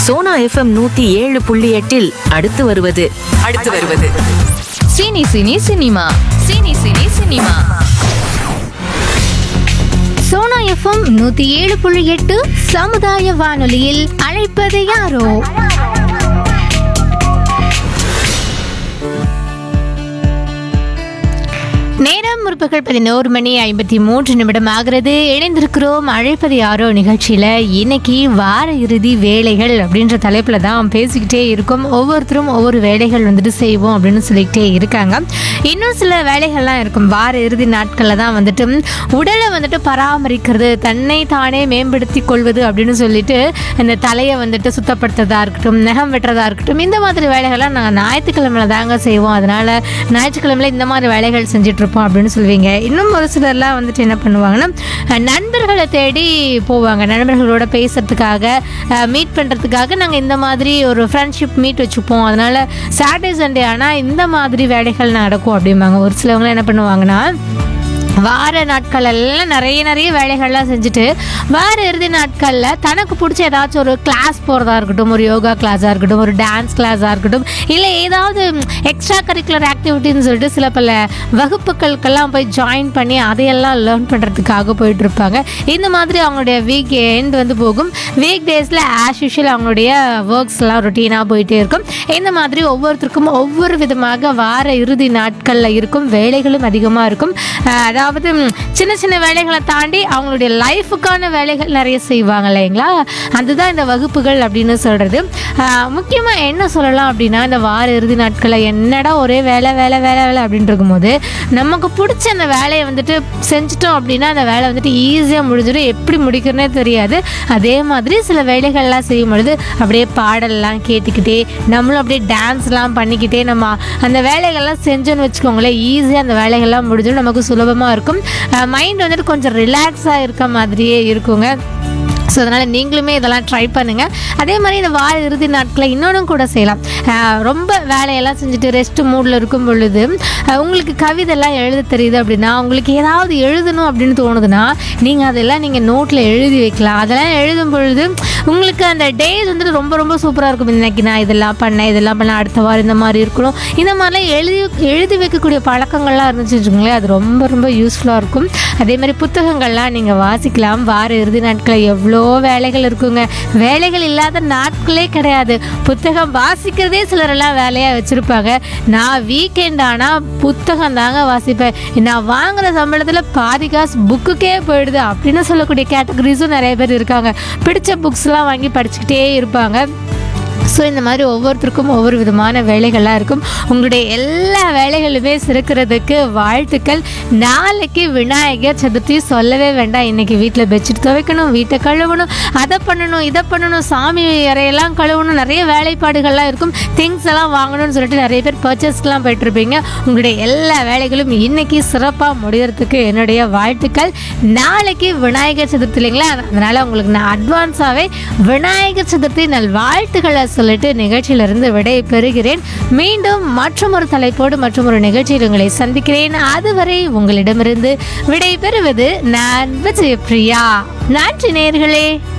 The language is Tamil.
சோனா எஃப்எம் நூத்தி ஏழு புள்ளி எட்டில் அடுத்து வருவது அடுத்து வருவது cine cine cinema cine cine cinema Sona FM நூத்தி ஏழு புள்ளி எட்டு சமுதாய வானொலியில் அழைப்பது யாரோ நேரம் முற்பகல் பதினோரு மணி ஐம்பத்தி மூன்று நிமிடம் ஆகிறது இணைந்திருக்கிறோம் அழைப்பது யாரோ நிகழ்ச்சியில் இன்னைக்கு வார இறுதி வேலைகள் அப்படின்ற தலைப்பில் தான் பேசிக்கிட்டே இருக்கோம் ஒவ்வொருத்தரும் ஒவ்வொரு வேலைகள் வந்துட்டு செய்வோம் அப்படின்னு சொல்லிக்கிட்டே இருக்காங்க இன்னும் சில வேலைகள்லாம் இருக்கும் வார இறுதி நாட்களில் தான் வந்துட்டு உடலை வந்துட்டு பராமரிக்கிறது தன்னை தானே மேம்படுத்தி கொள்வது அப்படின்னு சொல்லிட்டு இந்த தலையை வந்துட்டு சுத்தப்படுத்துறதா இருக்கட்டும் நகம் வெட்டுறதா இருக்கட்டும் இந்த மாதிரி வேலைகள்லாம் நாங்கள் ஞாயிற்றுக்கிழமையில தாங்க செய்வோம் அதனால ஞாயிற்றுக்கிழமையில இந்த மாதிரி வேலைகள் செஞ்சுட்டு இருப்போம் அப்படின்னு சொல்லுவீங்க இன்னும் ஒரு சிலர்லாம் வந்துட்டு என்ன பண்ணுவாங்கன்னா அஹ், நண்பர்களை தேடி போவாங்க நண்பர்களோட பேசுறதுக்காக மீட் பண்ணுறதுக்காக நாங்கள் இந்த மாதிரி ஒரு ஃப்ரெண்ட்ஷிப் மீட் வச்சுப்போம் அதனால சாட்டர்டே சண்டே ஆனால் இந்த மாதிரி வேலைகள் நடக்கும் அப்படிம்பாங்க ஒரு சிலவங்க என்ன பண்ணுவாங்கன்னா வார நாட்கள் எல்லாம் நிறைய நிறைய வேலைகள்லாம் செஞ்சுட்டு வார இறுதி நாட்களில் தனக்கு பிடிச்ச ஏதாச்சும் ஒரு கிளாஸ் போகிறதா இருக்கட்டும் ஒரு யோகா கிளாஸாக இருக்கட்டும் ஒரு டான்ஸ் கிளாஸாக இருக்கட்டும் இல்லை ஏதாவது எக்ஸ்ட்ரா கரிக்குலர் ஆக்டிவிட்டின்னு சொல்லிட்டு சில பல வகுப்புகளுக்கெல்லாம் போய் ஜாயின் பண்ணி அதையெல்லாம் லேர்ன் பண்ணுறதுக்காக போயிட்டு இருப்பாங்க இந்த மாதிரி அவங்களுடைய வீக் எண்ட் வந்து போகும் வீக் டேஸில் ஆஸ் யூஷுவல் அவங்களுடைய ஒர்க்ஸ்லாம் ரொட்டீனாக போயிட்டே இருக்கும் இந்த மாதிரி ஒவ்வொருத்தருக்கும் ஒவ்வொரு விதமாக வார இறுதி நாட்களில் இருக்கும் வேலைகளும் அதிகமாக இருக்கும் அஹ் அதாவது ம், சின்ன சின்ன வேலைகளை தாண்டி அவங்களுடைய லைஃபுக்கான வேலைகள் நிறைய செய்வாங்க இல்லைங்களா அதுதான் இந்த வகுப்புகள் அப்படின்னு சொல்கிறது முக்கியமாக என்ன சொல்லலாம் அப்படின்னா இந்த வார இறுதி நாட்களில் என்னடா ஒரே வேலை வேலை வேலை வேலை அப்படின்னு இருக்கும்போது நமக்கு பிடிச்ச அந்த வேலையை வந்துட்டு செஞ்சுட்டோம் அப்படின்னா அந்த வேலை வந்துட்டு ஈஸியாக முடிஞ்சிடும் எப்படி முடிக்கிறனே தெரியாது அதே மாதிரி சில வேலைகள்லாம் செய்யும் பொழுது அப்படியே பாடல்லாம் கேட்டுக்கிட்டே நம்மளும் அப்படியே டான்ஸ்லாம் பண்ணிக்கிட்டே நம்ம அந்த வேலைகள்லாம் செஞ்சோன்னு வச்சுக்கோங்களேன் ஈஸியாக அந்த வேலைகள்லாம் முடிஞ்சிடும் நமக்கு சுலபமாக இருக்கும் மைண்ட் வந்துட்டு கொஞ்சம் ரிலாக்ஸாக இருக்க மாதிரியே இருக்குங்க ஸோ அதனால் நீங்களுமே இதெல்லாம் ட்ரை பண்ணுங்கள் அதே மாதிரி இந்த வார இறுதி நாட்களில் இன்னொன்றும் கூட செய்யலாம் அஹ் ரொம்ப வேலையெல்லாம் செஞ்சுட்டு ரெஸ்ட் மூடில் இருக்கும் பொழுது அஹ் உங்களுக்கு கவிதைலாம் எழுத தெரியுது அப்படின்னா உங்களுக்கு ஏதாவது எழுதணும் அப்படின்னு தோணுதுன்னா நீங்கள் அதெல்லாம் நீங்கள் நோட்டில் எழுதி வைக்கலாம் அதெல்லாம் எழுதும் பொழுது உங்களுக்கு அந்த டேஸ் வந்துட்டு ரொம்ப ரொம்ப சூப்பராக இருக்கும் இன்னைக்கு நான் இதெல்லாம் பண்ணேன் இதெல்லாம் பண்ணேன் அடுத்த வாரம் இந்த மாதிரி இருக்கணும் இந்த மாதிரிலாம் எழுதி எழுதி வைக்கக்கூடிய பழக்கங்கள்லாம் இருந்துச்சு வச்சுக்கோங்களேன் அது ரொம்ப ரொம்ப யூஸ்ஃபுல்லாக இருக்கும் அதே மாதிரி புத்தகங்கள்லாம் நீங்கள் வாசிக்கலாம் வார இறுதி நாட்களில் எவ்வளோ வேலைகள் இருக்குங்க வேலைகள் இல்லாத நாட்களே கிடையாது புத்தகம் வாசிக்கிறதே சிலரெல்லாம் வேலையாக வச்சுருப்பாங்க நான் வீக்கெண்ட் ஆனால் புத்தகம் தாங்க வாசிப்பேன் நான் வாங்குற சம்பளத்தில் பாதி காசு புக்குக்கே போயிடுது அப்படின்னு சொல்லக்கூடிய கேட்டகரிஸும் நிறைய பேர் இருக்காங்க பிடிச்ச புக்ஸ்லாம் வாங்கி படிச்சுக்கிட்டே இருப்பாங்க ஸோ இந்த மாதிரி ஒவ்வொருத்தருக்கும் ஒவ்வொரு விதமான வேலைகள்லாம் இருக்கும் உங்களுடைய எல்லா வேலைகளுமே சிறக்கிறதுக்கு வாழ்த்துக்கள் நாளைக்கு விநாயகர் சதுர்த்தி சொல்லவே வேண்டாம் இன்னைக்கு வீட்டில் பெட்ஷீட் துவைக்கணும் வீட்டை கழுவணும் அதை பண்ணணும் இதை பண்ணணும் சாமி அறையெல்லாம் கழுவணும் நிறைய வேலைப்பாடுகள்லாம் இருக்கும் திங்ஸ் எல்லாம் வாங்கணும்னு சொல்லிட்டு நிறைய பேர் பர்ச்சேஸ்க்கெலாம் போயிட்டுருப்பீங்க உங்களுடைய எல்லா வேலைகளும் இன்னைக்கு சிறப்பாக முடியறதுக்கு என்னுடைய வாழ்த்துக்கள் நாளைக்கு விநாயகர் சதுர்த்தி இல்லைங்களா அதனால் உங்களுக்கு நான் அட்வான்ஸாகவே விநாயகர் சதுர்த்தி நல் வாழ்த்துக்களை சொல்லிட்டு நிகழ்ச்சியிலிருந்து விடை பெறுகிறேன் மீண்டும் மற்றும் ஒரு தலைப்போடு மற்றும் ஒரு நிகழ்ச்சியில் உங்களை சந்திக்கிறேன் அதுவரை உங்களிடமிருந்து விடை பெறுவது நான் விஜயபிரியா நன்றி நேர்களே